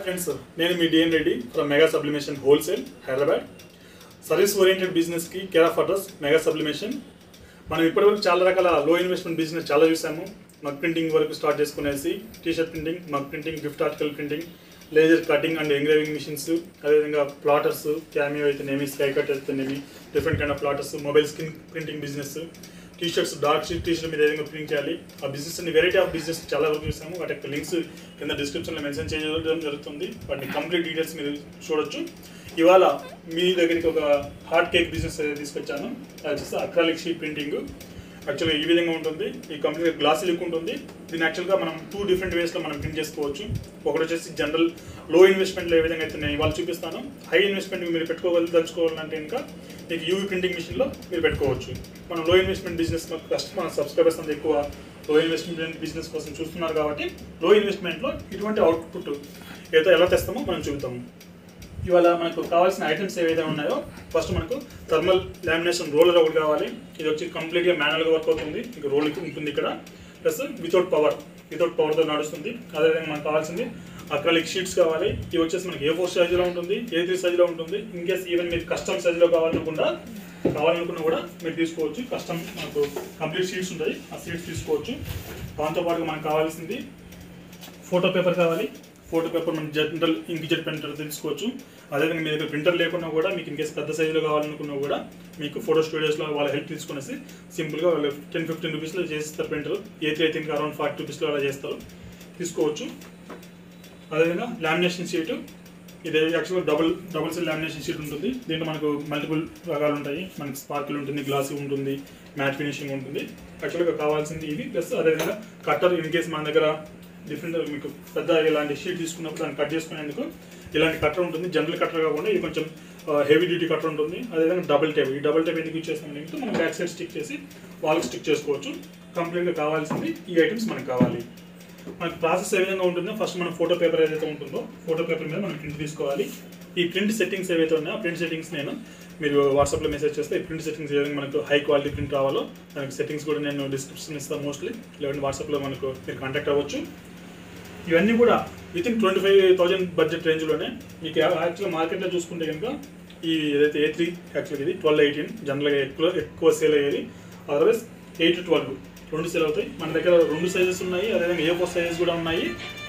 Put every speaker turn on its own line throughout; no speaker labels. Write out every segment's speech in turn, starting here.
friends నేను మీ D N Reddy from mega sublimation wholesale Hyderabad service oriented బిజినెస్కి care of address mega sublimation మనం ఇప్పటివరకు చాలా రకాల లో ఇన్వెస్ట్మెంట్ బిజినెస్ చాలా చూసాము మగ్ ప్రింటింగ్ వరకు స్టార్ట్ చేసుకునేసి T shirt printing mug printing gift article printing laser cutting and engraving machines అదేవిధంగా ప్లాటర్స్ క్యామియో అయితేనేమి స్కై కట్ అయితేనేమి different kind of plotters mobile skin printing business T shirts dark T shirt మీద ఏ విధంగా print చేయాలి ఆ బిజినెస్ అన్ని వెరైటీ ఆఫ్ బిజినెస్ చాలా వరకు చూసాము వాటి యొక్క లింక్స్ కింద డిస్క్రిప్షన్లో మెన్షన్ చేయడం జరుగుతుంది వాటిని కంప్లీట్ డీటెయిల్స్ మీరు చూడొచ్చు ఇవాళ మీ దగ్గరికి ఒక హార్డ్ కేక్ బిజినెస్ తీసుకొచ్చాను అది వచ్చేసి అక్రాలిక్ షీట్ ప్రింటింగ్ యాక్చువల్గా ఈ విధంగా ఉంటుంది ఈ కంప్లీట్ గ్లాస్ లుక్ ఉంటుంది దీన్ని యాక్చువల్గా మనం టూ డిఫరెంట్ వేస్లో మనం ప్రింట్ చేసుకోవచ్చు ఒకటి వచ్చేసి జనరల్ లో ఇన్వెస్ట్మెంట్లో ఏ విధంగా అయితే నేను ఇవాళ చూపిస్తాను హై ఇన్వెస్ట్మెంట్ మీరు పెట్టుకోగలి తలుచుకోవాలంటే ఇంకా మీకు యూవీ ప్రింటింగ్ మిషన్లో మీరు పెట్టుకోవచ్చు మనం లో ఇన్వెస్ట్మెంట్ బిజినెస్ ఫస్ట్ మన సబ్స్క్రైబర్స్ అంతా ఎక్కువ లో ఇన్వెస్ట్మెంట్ బిజినెస్ కోసం చూస్తున్నారు కాబట్టి లో ఇన్వెస్ట్మెంట్లో ఇటువంటి అవుట్పుట్ ఏదో ఎలా తెస్తామో మనం చూపుతాము ఇవాళ మనకు కావాల్సిన ఐటమ్స్ ఏవైతే ఉన్నాయో ఫస్ట్ మనకు థర్మల్ లామినేషన్ రోలర్ ఒకటి కావాలి ఇది వచ్చి కంప్లీట్గా మాన్యువల్గా వర్క్ అవుతుంది ఇక రోల్ ఉంటుంది ఇక్కడ ప్లస్ వితౌట్ పవర్ వితౌట్ పవర్తో నడుస్తుంది అదేవిధంగా మనకు కావాల్సింది అక్రాలిక్ షీట్స్ కావాలి ఇవి వచ్చేసి మనకి ఏ ఫోర్ సైజులో ఉంటుంది ఏ త్రీ సైజులో ఉంటుంది ఇన్ కేస్ ఈవెన్ మీరు కస్టమ్ సైజులో కావాలనుకుండా కావాలనుకున్నా కూడా మీరు తీసుకోవచ్చు కస్టమ్ మనకు కంప్లీట్ షీట్స్ ఉంటాయి ఆ షీట్స్ తీసుకోవచ్చు దాంతోపాటుగా మనకు కావాల్సింది ఫోటో పేపర్ కావాలి ఫోటో పేపర్ మనం జనరల్ ఇంక్జెట్ ప్రింటర్ తీసుకోవచ్చు అదేవిధంగా మీ దగ్గర ప్రింటర్ లేకున్నా కూడా మీకు ఇన్కేస్ పెద్ద సైజులో కావాలనుకున్నా కూడా మీకు ఫోటో స్టూడియోస్లో వాళ్ళ హెల్ప్ తీసుకునేసి సింపుల్గా వాళ్ళు టెన్ ఫిఫ్టీన్ రూపీస్లో చేస్తారు ప్రింటర్ ఏ త్రీ అయితే అరౌండ్ ఫార్టీ రూపీస్లో అలా చేస్తారు తీసుకోవచ్చు అదేవిధంగా లామినేషన్ షీట్ ఇది యాక్చువల్గా double double cell lamination sheet ఉంటుంది దీంట్లో మనకు మల్టిపుల్ రకాలు ఉంటాయి మనకి స్పార్కిల్ ఉంటుంది గ్లాసీ ఉంటుంది మ్యాట్ ఫినిషింగ్ ఉంటుంది యాక్చువల్గా కావాల్సింది ఇది ప్లస్ అదేవిధంగా కట్టర్ ఇన్ కేస్ మన దగ్గర డిఫరెంట్ మీకు పెద్ద ఇలాంటి షీట్ తీసుకున్నప్పుడు దాన్ని కట్ చేసుకునేందుకు ఇలాంటి కట్టర్ ఉంటుంది జనరల్ కట్టర్ కాకుండా ఇది కొంచెం హెవీ డ్యూటీ కట్టర్ ఉంటుంది అదేవిధంగా డబుల్ టైప్ ఈ డబుల్ టైప్ ఎందుకు ఇచ్చేస్తాం మనం బ్యాక్ సైడ్ స్టిక్ చేసి వాళ్ళకి స్టిక్ చేసుకోవచ్చు కంప్లీట్గా కావాల్సింది ఈ ఐటమ్స్ మనకు కావాలి మనకి ప్రాసెస్ ఏ విధంగా ఉంటుందో ఫస్ట్ మనం ఫోటో పేపర్ ఏదైతే ఉంటుందో ఫోటో పేపర్ మీద మనం ప్రింట్ తీసుకోవాలి ఈ ప్రింట్ సెట్టింగ్స్ ఏవైతే ఉన్నాయో ఆ ప్రింట్ సెట్టింగ్స్ నేను మీరు వాట్సాప్లో మెసేజ్ చేస్తే ఈ ప్రింట్ సెట్టింగ్స్ ఏ విధంగా మనకు హై క్వాలిటీ ప్రింట్ రావాలో దానికి సెట్టింగ్స్ కూడా నేను డిస్క్రిప్షన్ ఇస్తాను మోస్ట్లీ లేదంటే వాట్సాప్లో మనకు మీరు కాంటాక్ట్ అవ్వచ్చు ఇవన్నీ కూడా within twenty five thousand budget రేంజ్లోనే మీకు యాక్చువల్గా మార్కెట్లో చూసుకుంటే కనుక ఈ ఏదైతే ఏ త్రీ యాక్చువల్గా ఇది ట్వెల్వ్ ఎయిటీన్ జనరల్గా ఎక్కువ ఎక్కువ సేల్ అయ్యేది అదర్వైజ్ ఎయిట్ ట్వెల్వ్ రెండు సేల్ అవుతాయి మన దగ్గర రెండు సైజెస్ ఉన్నాయి అదేవిధంగా ఏ ఫోర్ సైజెస్ కూడా ఉన్నాయి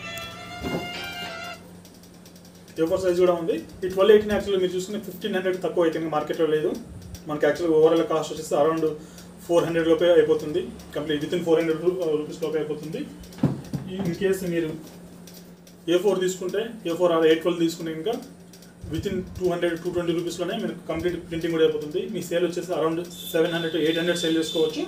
ఏ ఫోర్ సైజ్ కూడా ఉంది ఈ ట్వెల్వ్ ఎయిటీన్ యాక్చువల్గా మీరు చూసుకునే ఫిఫ్టీన్ హండ్రెడ్ తక్కువ అయితే ఇంకా మార్కెట్లో లేదు మనకి యాక్చువల్గా ఓవరాల్ కాస్ట్ వచ్చేసి అరౌండ్ ఫోర్ హండ్రెడ్ లోపే అయిపోతుంది complete within four hundred rupees లోపే అయిపోతుంది ఇన్ కేస్ మీరు ఏ ఫోర్ తీసుకుంటే A four or eight twelve తీసుకుంటే ఇంకా within two hundred two twenty రూపీస్లోనే మీరు కంప్లీట్ ప్రింటింగ్ కూడా అయిపోతుంది మీ సేల్ వచ్చేసి around seven hundred to eight hundred sale చేసుకోవచ్చు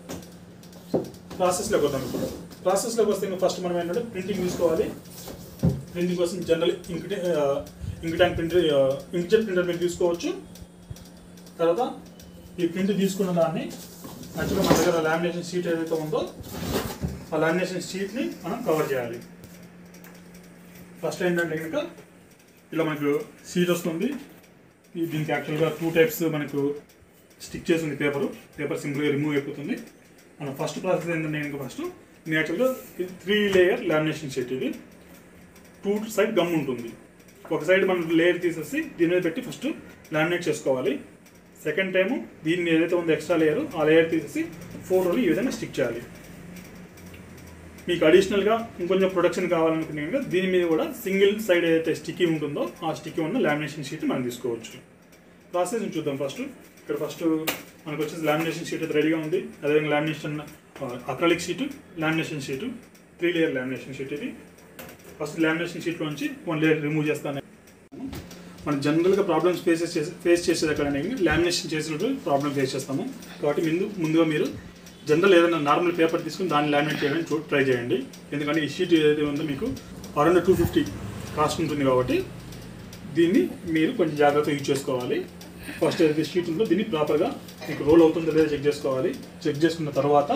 ప్రాసెస్లోకి వద్దాం ఇప్పుడు ప్రాసెస్లోకి వస్తే ఇంకా ఫస్ట్ మనం ఏంటంటే ప్రింటింగ్ తీసుకోవాలి ప్రింటింగ్ కోసం general ink ink tank printer inkjet printer మీరు తీసుకోవచ్చు తర్వాత ఈ ప్రింట్ తీసుకున్న దాన్ని యాక్చువల్గా మన దగ్గర లామినేషన్ షీట్ ఏదైతే ఉందో ఆ లామినేషన్ షీట్ని మనం కవర్ చేయాలి ఫస్ట్ ఏంటంటే కనుక ఇలా మనకు షీట్ వస్తుంది ఈ దీనికి యాక్చువల్గా టూ టైప్స్ మనకు స్టిక్ చేసి ఉంది పేపర్ పేపర్ సింపుల్గా రిమూవ్ అయిపోతుంది మనం ఫస్ట్ ప్రాసెస్ ఏంటంటే కనుక ఫస్ట్ నేను యాక్చువల్గా ఇది త్రీ లేయర్ లామినేషన్ షీట్ ఇది టూ సైడ్ గమ్ ఉంటుంది ఒక సైడ్ మనం లేయర్ తీసేసి దీని మీద పెట్టి ఫస్ట్ లామినేట్ చేసుకోవాలి సెకండ్ టైము దీన్ని ఏదైతే ఉందో ఎక్స్ట్రా లేయర్ ఆ లేయర్ తీసేసి ఫోటోలు ఈ విధంగా స్టిక్ చేయాలి మీకు అడిషనల్గా ఇంకొంచెం ప్రొడక్షన్ కావాలనుకునే కనుక దీని మీద కూడా సింగిల్ సైడ్ ఏదైతే స్టిక్కీ ఉంటుందో ఆ స్టిక్కీ ఉన్న లామినేషన్ షీట్ మనం తీసుకోవచ్చు ప్రాసెస్ చూద్దాం ఫస్ట్ ఇక్కడ ఫస్ట్ మనకు వచ్చేసి లామినేషన్ షీట్ అయితే రెడీగా ఉంది అదేవిధంగా lamination acrylic sheet lamination sheet three layer lamination sheet ఇది ఫస్ట్ లామినేషన్ షీట్లో నుంచి వన్ లేయర్ రిమూవ్ చేస్తాను మనం జనరల్గా ప్రాబ్లమ్స్ ఫేస్ చేసే ఫేస్ చేసేది ఎక్కడ లామినేషన్ చేసినప్పుడు ప్రాబ్లమ్ ఫేస్ చేస్తాము కాబట్టి ముందు ముందుగా మీరు జనరల్ ఏదైనా నార్మల్ పేపర్ తీసుకుని దాన్ని లామినేట్ చేయడానికి చూ ట్రై చేయండి ఎందుకంటే ఈ షీట్ ఏదైతే ఉందో మీకు అరౌండ్ టూ ఫిఫ్టీ కాస్ట్ ఉంటుంది కాబట్టి దీన్ని మీరు కొంచెం జాగ్రత్తగా యూజ్ చేసుకోవాలి ఫస్ట్ ఏదైతే షీట్ ఉందో దీన్ని ప్రాపర్గా మీకు రోల్ అవుతుందో లేదో చెక్ చేసుకోవాలి చెక్ చేసుకున్న తర్వాత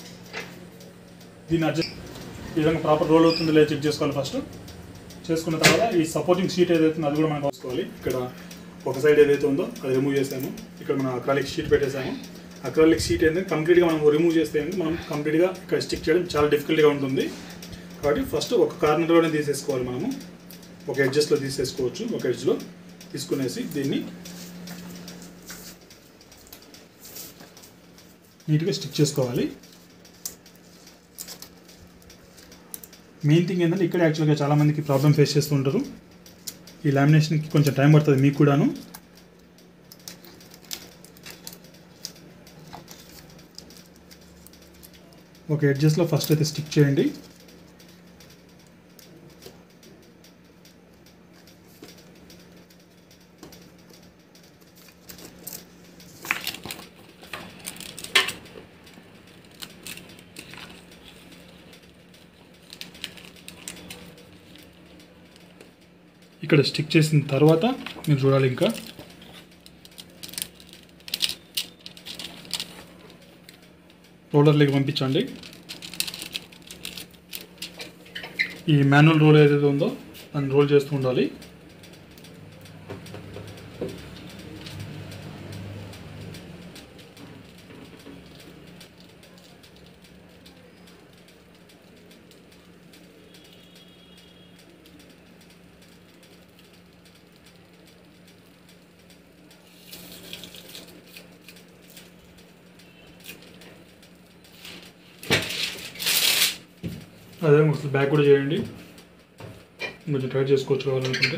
దీన్ని అడ్జస్ట్ ఈ విధంగా ప్రాపర్ రోల్ అవుతుందో లేదో చెక్ చేసుకోవాలి ఫస్ట్ చేసుకున్న తర్వాత ఈ సపోర్టింగ్ షీట్ ఏదైతే ఉందో అది కూడా మనం చూసుకోవాలి ఇక్కడ ఒక సైడ్ ఏదైతే ఉందో అది రిమూవ్ చేసాము ఇక్కడ మనం అక్రాలిక్ షీట్ పెట్టేసాము అక్రాలిక్ షీట్ ఏంటంటే కంప్లీట్గా మనం రిమూవ్ చేస్తే ఏంటంటే మనం కంప్లీట్గా ఇక్కడ స్టిక్ చేయడం చాలా డిఫికల్ట్గా ఉంటుంది కాబట్టి ఫస్ట్ ఒక కార్నర్లోనే తీసేసుకోవాలి మనము ఒక ఎడ్జెస్లో తీసేసుకోవచ్చు ఒక ఎడ్జ్లో తీసుకునేసి దీన్ని నీట్గా స్టిక్ చేసుకోవాలి మెయిన్ థింగ్ ఏంటంటే ఇక్కడ యాక్చువల్గా చాలామందికి ప్రాబ్లమ్ ఫేస్ చేస్తూ ఉంటారు ఈ లామినేషన్కి కొంచెం టైం పడుతుంది మీకు కూడాను ఒక ఎడ్జెస్లో ఫస్ట్ అయితే స్టిక్ చేయండి ఇక్కడ స్టిక్ చేసిన తర్వాత మీరు చూడాలి ఇంకా రోలర్లోకి పంపించండి ఈ మాన్యువల్ రోల్ ఏదైతే ఉందో దాన్ని రోల్ చేస్తూ ఉండాలి అదే ఒకసారి బ్యాక్ కూడా చేయండి కొంచెం ట్రై చేసుకోవచ్చు కావాలనుకుంటే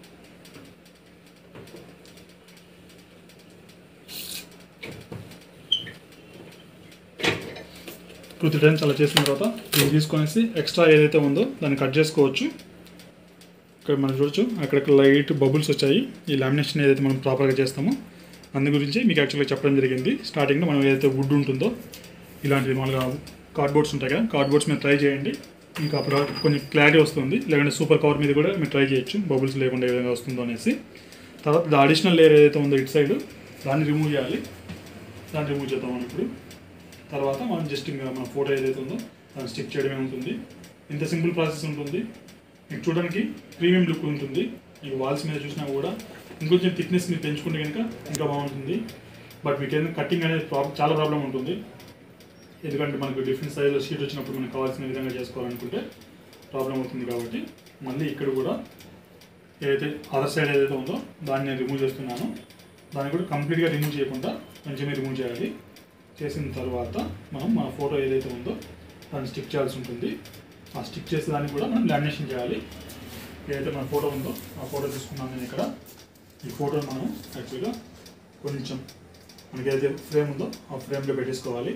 టూ త్రీ టైమ్స్ అలా చేసిన తర్వాత దీన్ని తీసుకొనేసి ఎక్స్ట్రా ఏదైతే ఉందో దాన్ని కట్ చేసుకోవచ్చు ఇక్కడ మనం చూడొచ్చు అక్కడక్కడ లైట్ బబుల్స్ వచ్చాయి ఈ లామినేషన్ ఏదైతే మనం ప్రాపర్గా చేస్తామో అందు గురించి మీకు యాక్చువల్గా చెప్పడం జరిగింది స్టార్టింగ్లో మనం ఏదైతే వుడ్ ఉంటుందో ఇలాంటివి మామూలుగా కార్డ్బోర్డ్స్ ఉంటాయి కదా కార్డ్బోర్డ్స్ మీద ట్రై చేయండి మీకు అప్పుడు కొంచెం క్లారిటీ వస్తుంది లేదంటే సూపర్ కవర్ మీద కూడా మీరు ట్రై చేయొచ్చు బబుల్స్ లేకుండా ఏ విధంగా వస్తుందో అనేసి తర్వాత ద అడిషనల్ లేయర్ ఏదైతే ఉందో ఇటు సైడ్ దాన్ని రిమూవ్ చేయాలి దాన్ని రిమూవ్ చేద్దాం మనం ఇప్పుడు తర్వాత మనం జస్ట్ ఇంకా మన ఫోటో ఏదైతే ఉందో దాన్ని స్టిక్ చేయడమే ఉంటుంది ఇంత సింపుల్ ప్రాసెస్ ఉంటుంది మీకు చూడడానికి ప్రీమియం లుక్ ఉంటుంది మీకు వాల్స్ మీద చూసినా కూడా ఇంకొంచెం థిక్నెస్ మీరు పెంచుకుంటే కనుక ఇంకా బాగుంటుంది బట్ మీకు ఏదైనా కటింగ్ అనేది ప్రాబ్లం చాలా ప్రాబ్లం ఉంటుంది ఎందుకంటే మనకు డిఫరెంట్ సైజులో షీట్ వచ్చినప్పుడు మనకు కావాల్సిన విధంగా చేసుకోవాలనుకుంటే ప్రాబ్లం అవుతుంది కాబట్టి మళ్ళీ ఇక్కడ కూడా ఏదైతే అదర్ సైడ్ ఏదైతే ఉందో దాన్ని నేను రిమూవ్ చేస్తున్నాను దాన్ని కూడా కంప్లీట్గా రిమూవ్ చేయకుండా కొంచెమే రిమూవ్ చేయాలి చేసిన తర్వాత మనం మన ఫోటో ఏదైతే ఉందో దాన్ని స్టిక్ చేయాల్సి ఉంటుంది ఆ స్టిక్ చేసే దాన్ని కూడా మనం లామినేషన్ చేయాలి ఏదైతే మన ఫోటో ఉందో ఆ ఫోటో తీసుకున్నాను నేను ఇక్కడ ఈ ఫోటోని మనం యాక్చువల్గా కొంచెం మనకి ఏదైతే ఫ్రేమ్ ఉందో ఆ ఫ్రేమ్లో పెట్టేసుకోవాలి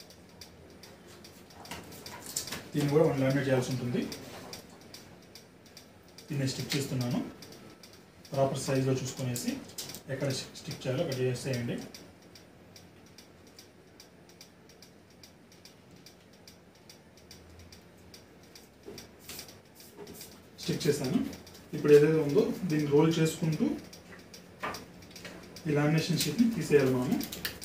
దీన్ని కూడా మనం లామినేట్ చేయాల్సి ఉంటుంది దీన్ని స్టిక్ చేస్తున్నాను ప్రాపర్ సైజులో చూసుకునేసి ఎక్కడ స్టిక్ చేయాలో అక్కడ చేసేయండి స్టిక్ చేశాను ఇప్పుడు ఏదైతే ఉందో దీన్ని రోల్ చేసుకుంటూ ఈ లామినేషన్ షీట్ని తీసేయాలి మనము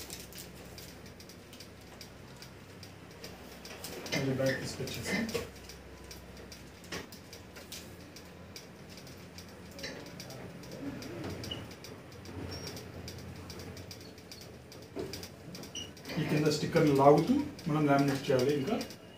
కొంచెం బ్యాక్ తీసుకొచ్చేసి ఈ కింద స్టిక్కర్ని లాగుతూ మనం లామినేట్ చేయాలి ఇంకా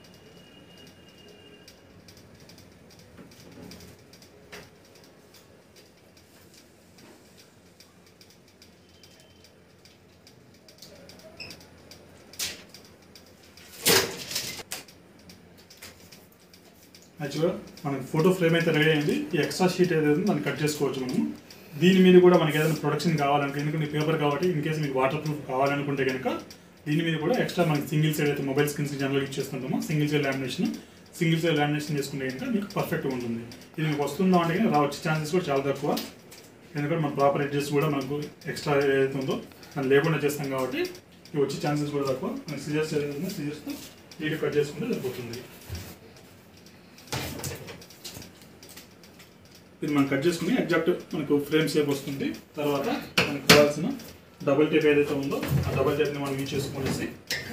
యాక్చువల్గా మనకి ఫోటో ఫ్రేమ్ అయితే రెడీ అయింది ఈ ఎక్స్ట్రా షీట్ ఏదైతే ఉందో దాన్ని కట్ చేసుకోవచ్చు మనము దీని మీద కూడా మనకి ఏదైనా ప్రొడక్షన్ కావాలంటే ఎందుకంటే పేపర్ కాబట్టి ఇన్ కేసు మీకు వాటర్ ప్రూఫ్ కావాలనుకుంటే కనుక దీని మీద కూడా ఎక్స్ట్రా మనకి సింగిల్ సైడ్ అయితే మొబైల్ స్క్రీన్స్ జనరల్గా ఇచ్చేస్తుంటామో single side lamination single side lamination చేసుకుంటే కనుక మీకు పర్ఫెక్ట్గా ఉంటుంది ఇది మీకు వస్తుందా అంటే కనుక రా వచ్చే ఛాన్సెస్ కూడా చాలా తక్కువ ఎందుకంటే మన ప్రాపర్ ఎడ్జెస్ కూడా మనకు ఎక్స్ట్రా ఏదైతే ఉందో మనం లేకుండా చేస్తాం కాబట్టి ఇవి వచ్చే ఛాన్సెస్ కూడా తక్కువ మనకి సిజర్స్ ఏదైతే ఉందో సిజర్స్తో నీట్ కట్ చేసుకుంటే సరిపోతుంది ఇది మనం కట్ చేసుకుని ఎగ్జాక్ట్ మనకు ఫ్రేమ్ షేప్ వస్తుంది తర్వాత మనకు కావాల్సిన డబుల్ టేప్ ఏదైతే ఉందో ఆ డబుల్ టేప్ని మనం యూజ్ చేసుకునేసి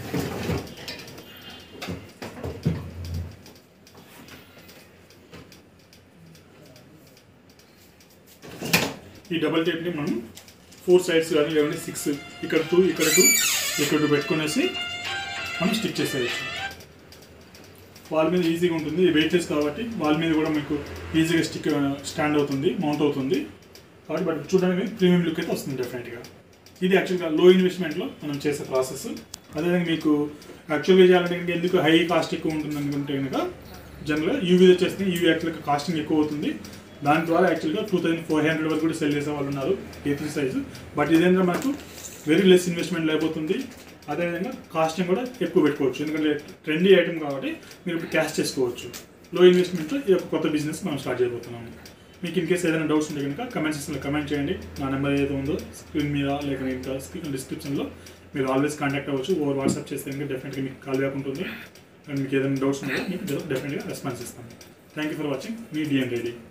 ఈ డబుల్ టేప్ని మనం ఫోర్ సైడ్స్ కానీ లేదంటే సిక్స్ ఇక్కడ టూ ఇక్కడ టూ ఇక్కడ టూ పెట్టుకునేసి మనం స్టిచ్ చేసేయచ్చు వాల్ మీద ఈజీగా ఉంటుంది వెయిట్లెస్ కాబట్టి వాల్ మీద కూడా మీకు ఈజీగా స్టిక్ స్టాండ్ అవుతుంది మౌంట్ అవుతుంది కాబట్టి బట్ చూడడానికి ప్రీమియం లుక్ అయితే వస్తుంది డెఫినెట్గా ఇది యాక్చువల్గా లో ఇన్వెస్ట్మెంట్లో మనం చేసే ప్రాసెస్ అదేవిధంగా మీకు యాక్చువల్గా చేయాలంటే కనుక ఎందుకు హై కాస్ట్ ఎక్కువ ఉంటుంది అనుకుంటే కనుక జనరల్గా యూవీ వచ్చేస్తే యూవీ యాక్చువల్గా కాస్టింగ్ ఎక్కువ అవుతుంది దాని ద్వారా యాక్చువల్గా టూ థౌసండ్ ఫోర్ హండ్రెడ్ వరకు కూడా సెల్ చేసే వాళ్ళు ఉన్నారు ఏ త్రీ సైజు బట్ ఇదేంటంటే మనకు వెరీ లెస్ ఇన్వెస్ట్మెంట్ అయిపోతుంది అదేవిధంగా కాస్టింగ్ కూడా ఎక్కువ పెట్టుకోవచ్చు ఎందుకంటే ట్రెండీ ఐటమ్ కాబట్టి మీరు ఇప్పుడు క్యాష్ చేసుకోవచ్చు లో ఇన్వెస్ట్మెంట్లో ఈ యొక్క కొత్త బిజినెస్ మనం స్టార్ట్ చేయబోతున్నాము మీకు ఇన్ కేస్ ఏదైనా డౌట్స్ ఉంటే కనుక కమెంట్ సెక్షన్లో కమెంట్ చేయండి నా నెంబర్ ఏదైతే ఉందో స్క్రీన్ మీద లేక ఇంకా స్క్రీన్ డిస్క్రిప్షన్లో మీరు ఆల్వేస్ కాంటాక్ట్ అవ్వచ్చు ఓవర్ వాట్సాప్ చేస్తే కనుక డెఫినెట్గా మీకు కాల్ బ్యాక్ ఉంటుంది అండ్ మీకు ఏదైనా డౌట్స్ ఉంటే మీకు డెఫినెట్గా రెస్పాన్స్ ఇస్తాను థ్యాంక్ యూ ఫర్ వాచింగ్ మీ డిఎన్ రెడీ